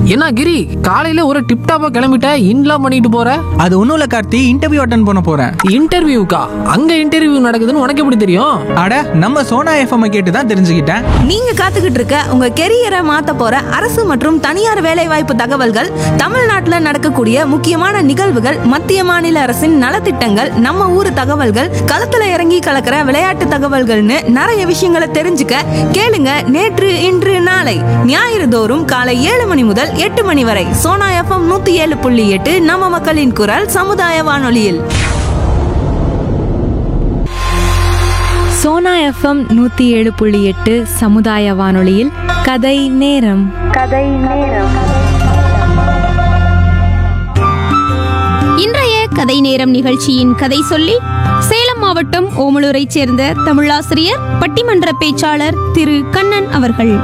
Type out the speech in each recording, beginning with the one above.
என்ன கிரி காலையில ஒரு டிப் டாப்பா கிளம்பிட்ட இன்லாம் பண்ணிட்டு போற அது ஒன்றும் இல்லை கார்த்தி இன்டர்வியூ அட்டன் பண்ண போகிறேன் இன்டர்வியூக்கா அங்க இன்டர்வியூ நடக்குதுன்னு உனக்கு எப்படி தெரியும் அட நம்ம சோனா எஃப்எம் கேட்டு தான் தெரிஞ்சுக்கிட்டேன் நீங்க காத்துக்கிட்டு இருக்க உங்க கெரியரை மாத்த போற அரசு மற்றும் தனியார் வேலைவாய்ப்பு தகவல்கள் தமிழ்நாட்டுல நடக்கக்கூடிய முக்கியமான நிகழ்வுகள் மத்திய மாநில அரசின் நலத்திட்டங்கள் நம்ம ஊர் தகவல்கள் களத்துல இறங்கி கலக்கிற விளையாட்டு தகவல்கள்னு நிறைய விஷயங்களை தெரிஞ்சுக்க கேளுங்க நேற்று இன்று நாளை ஞாயிறு தோறும் காலை ஏழு மணி முதல் எட்டு மணி வரை சோனா எஃப்எம் நூத்தி ஏழு புள்ளி எட்டு நம்ம மக்களின் குரல் சமுதாய வானொலியில் சோனா எஃப்எம் நூற்றி ஏழு புள்ளி எட்டு சமுதாய வானொலியில் கதை நேரம் இன்றைய கதை நேரம் நிகழ்ச்சியின் கதை சொல்லி சேலம் மாவட்டம் ஓமலூரைச் சேர்ந்த தமிழாசிரியர் பட்டிமன்ற பேச்சாளர் திரு கண்ணன் அவர்கள்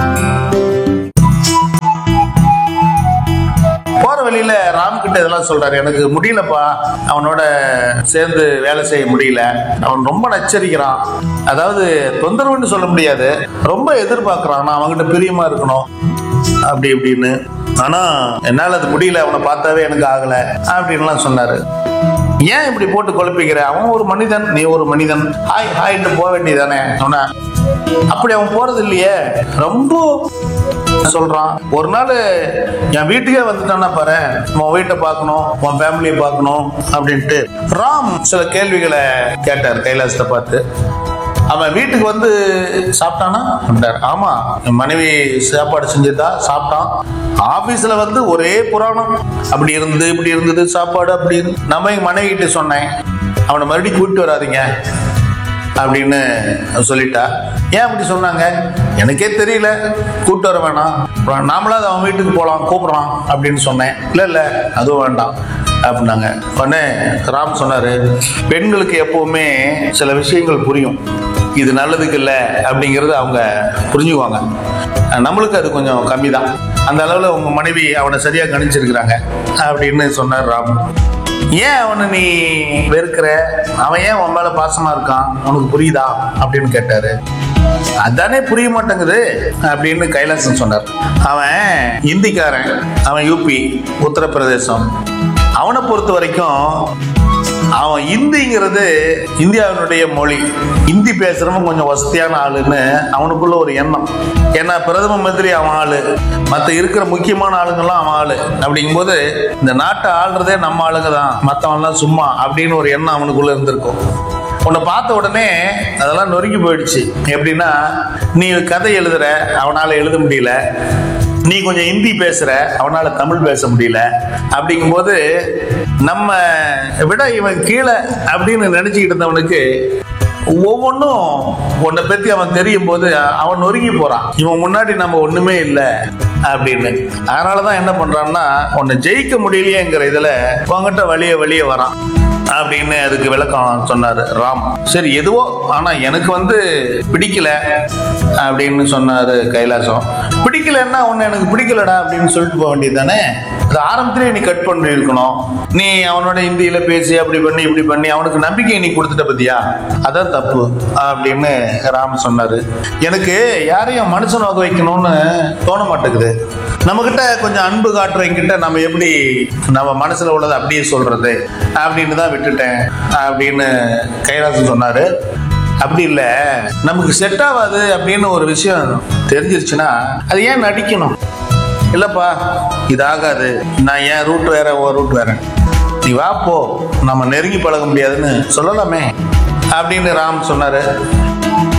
போற வழியில ராம் கிட்ட இதெல்லாம் சொல்றாரு எனக்கு முடியலப்பா அவனோட சேர்ந்து வேலை செய்ய முடியல அவன் ரொம்ப நச்சரிக்கிறான் அதாவது தொந்தரவுன்னு சொல்ல முடியாது ரொம்ப எதிர்பார்க்கறான் நான் அவன்கிட்ட பிரியமா இருக்கணும் அப்படி இப்படின்னு ஆனா என்னால அது முடியல அவனை பார்த்தாவே எனக்கு ஆகல அப்படின்லாம் சொன்னாரு ஏன் இப்படி போட்டு குழப்பிக்கிற அவன் ஒரு மனிதன் நீ ஒரு மனிதன் ஹாய் ஹாய்ட்டு போக வேண்டியதானே சொன்ன அப்படி அவன் போறது இல்லையே ரொம்ப சொல்றான் ஒரு நாள் என் வீட்டுக்கே வந்துட்டான்னா பாரு உன் வீட்டை பார்க்கணும் உன் ஃபேமிலியை பார்க்கணும் அப்படின்ட்டு ராம் சில கேள்விகளை கேட்டார் கைலாசத்தை பார்த்து அவன் வீட்டுக்கு வந்து சாப்பிட்டானா அப்படின்ட்டார் ஆமா என் மனைவி சாப்பாடு செஞ்சுதா சாப்பிட்டான் ஆபீஸ்ல வந்து ஒரே புராணம் அப்படி இருந்து இப்படி இருந்தது சாப்பாடு அப்படி இருந்து நம்ம எங்க மனைவி கிட்ட சொன்னேன் அவனை மறுபடியும் கூப்பிட்டு வராதீங்க அப்படின்னு சொல்லிட்டா ஏன் அப்படி சொன்னாங்க எனக்கே தெரியல கூப்பிட்டு வர வேணாம் அப்புறம் நாமளாவது அவன் வீட்டுக்கு போகலாம் கூப்பிடுறான் அப்படின்னு சொன்னேன் இல்லை இல்லை அதுவும் வேண்டாம் அப்படின்னாங்க உடனே ராம் சொன்னாரு பெண்களுக்கு எப்பவுமே சில விஷயங்கள் புரியும் இது நல்லதுக்கு இல்லை அப்படிங்கிறது அவங்க புரிஞ்சுக்குவாங்க நம்மளுக்கு அது கொஞ்சம் கம்மி தான் அந்த அளவில் உங்க மனைவி அவனை சரியா கணிச்சிருக்கிறாங்க அப்படின்னு சொன்னார் ராம் ஏன் அவனை நீ வெறுக்கிற அவன் ஏன் உன் மேல பாசமா இருக்கான் உனக்கு புரியுதா அப்படின்னு கேட்டாரு அதானே புரிய மாட்டேங்குது அப்படின்னு கைலாசம் சொன்னார் அவன் இந்திக்காரன் அவன் யூபி உத்தரப்பிரதேசம் அவனை பொறுத்த வரைக்கும் அவன் இந்திங்கிறது இந்தியாவினுடைய மொழி இந்தி பேசுறவன் கொஞ்சம் வசதியான ஆளுன்னு அவனுக்குள்ள ஒரு எண்ணம் ஏன்னா பிரதம மந்திரி அவன் ஆளு மற்ற இருக்கிற முக்கியமான ஆளுங்கெல்லாம் அவன் ஆளு அப்படிங்கும்போது இந்த நாட்டை ஆள்றதே நம்ம ஆளுங்க தான் மற்றவன்லாம் சும்மா அப்படின்னு ஒரு எண்ணம் அவனுக்குள்ள இருந்திருக்கும் உன்னை பார்த்த உடனே அதெல்லாம் நொறுங்கி போயிடுச்சு எப்படின்னா நீ கதை எழுதுற அவனால எழுத முடியல நீ கொஞ்சம் ஹிந்தி பேசுற அவனால தமிழ் பேச முடியல அப்படிங்கும்போது நம்ம விட இவன் கீழே அப்படின்னு நினைச்சுக்கிட்டு இருந்தவனுக்கு ஒவ்வொன்றும் உன்னை பத்தி அவன் தெரியும் போது அவன் நொறுங்கி போறான் இவன் முன்னாடி நம்ம ஒண்ணுமே இல்லை அப்படின்னு அதனாலதான் என்ன பண்றான்னா உன்னை ஜெயிக்க முடியலையேங்கிற இதுல உங்ககிட்ட வழிய வழிய வரான் அப்படின்னு அதுக்கு விளக்கம் சொன்னாரு ராம் சரி எதுவோ ஆனா எனக்கு வந்து பிடிக்கல அப்படின்னு சொன்னாரு கைலாசம் பிடிக்கலன்னா உன்னை எனக்கு பிடிக்கலடா அப்படின்னு சொல்லிட்டு போக வேண்டியது தானே அது ஆரம்பத்திலே நீ கட் பண்ணி இருக்கணும் நீ அவனோட ஹிந்தியில பேசி அப்படி பண்ணி இப்படி பண்ணி அவனுக்கு நம்பிக்கை நீ கொடுத்துட்ட பத்தியா அதான் தப்பு அப்படின்னு ராம் சொன்னாரு எனக்கு யாரையும் மனுஷன் வகை வைக்கணும்னு தோண மாட்டேங்குது நம்ம கிட்ட கொஞ்சம் அன்பு காட்டுறவங்க கிட்ட நம்ம எப்படி நம்ம மனசுல உள்ளதை அப்படியே சொல்றது அப்படின்னு தான் விட்டுட்டேன் அப்படின்னு கைலாசம் சொன்னாரு அப்படி இல்லை நமக்கு செட் ஆகாது அப்படின்னு ஒரு விஷயம் தெரிஞ்சிருச்சுன்னா அது ஏன் நடிக்கணும் இல்லப்பா இது ஆகாது நான் ஏன் ரூட் வேற ஓ ரூட் வேற நீ வா போ நம்ம நெருங்கி பழக முடியாதுன்னு சொல்லலாமே அப்படின்னு ராம் சொன்னாரு